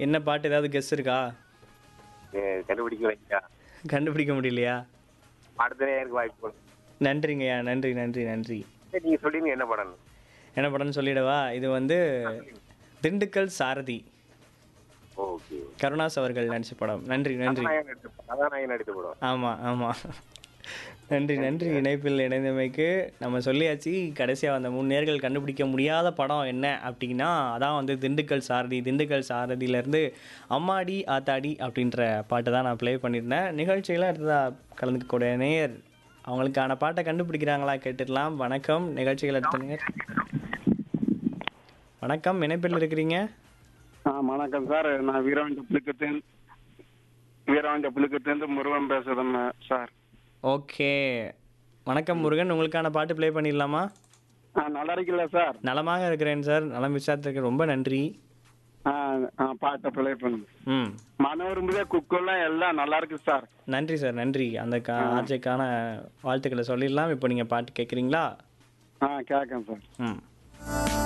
என்ன பாட்டு ஏதாவது கெஸ் இருக்கா அஹ் கண்டுபிடிக்க வைக்கா கண்டுபிடிக்க முடியலையா அடுத்த நேருக்கு வாய்ப்பு கொடுங்க. நன்றிங்கய்யா நன்றி நன்றி நன்றி சரி, நீங்க சொல்லுங்க என்ன படம் என்ன படம்னு சொல்லிடவா இது வந்து திண்டுக்கல் சாரதி ஓகே கருணாஸ் அவர்கள் நடிச்ச படம் நன்றி நன்றி கதாநாயகன் நடித்த கதாநாயகன் நடித்த படம் ஆமாம் ஆமாம் நன்றி நன்றி இணைப்பில் இணைந்தமைக்கு நம்ம சொல்லியாச்சு கடைசியாக அந்த மூணு நேர்கள் கண்டுபிடிக்க முடியாத படம் என்ன அப்படின்னா அதான் வந்து திண்டுக்கல் சாரதி திண்டுக்கல் சாரதியிலேருந்து அம்மாடி ஆத்தாடி அப்படின்ற பாட்டு தான் நான் ப்ளே பண்ணியிருந்தேன் நிகழ்ச்சியில் அடுத்ததாக கலந்துக்கக்கூடிய நேயர் அவங்களுக்கான பாட்டை கண்டுபிடிக்கிறாங்களா கேட்டுடலாம் வணக்கம் நிகழ்ச்சிகள் அடுத்த நேயர் வணக்கம் இணைப்பில் இருக்கிறீங்க ஆ வணக்கம் சார் நான் வீரவாண்ட புழுக்கத்தேன் வீரவாண்ட புழுக்கத்தேந்து முருகன் பேசுறேன் சார் ஓகே வணக்கம் முருகன் உங்களுக்கான பாட்டு ப்ளே பண்ணிடலாமா ஆ நல்லா இருக்கீங்களா சார் நலமாக இருக்கிறேன் சார் நலம் விசாரத்துக்கு ரொம்ப நன்றி ஆ ஆ பாட்டை ப்ளே பண்ணுங்க ம் மனோரும்புதே குக்கெல்லாம் எல்லாம் நல்லா இருக்கு சார் நன்றி சார் நன்றி அந்த கா ஆர்ஜைக்கான வாழ்த்துக்களை சொல்லிடலாம் இப்போ நீங்கள் பாட்டு கேட்குறீங்களா ஆ கேட்கேன் சார் ம்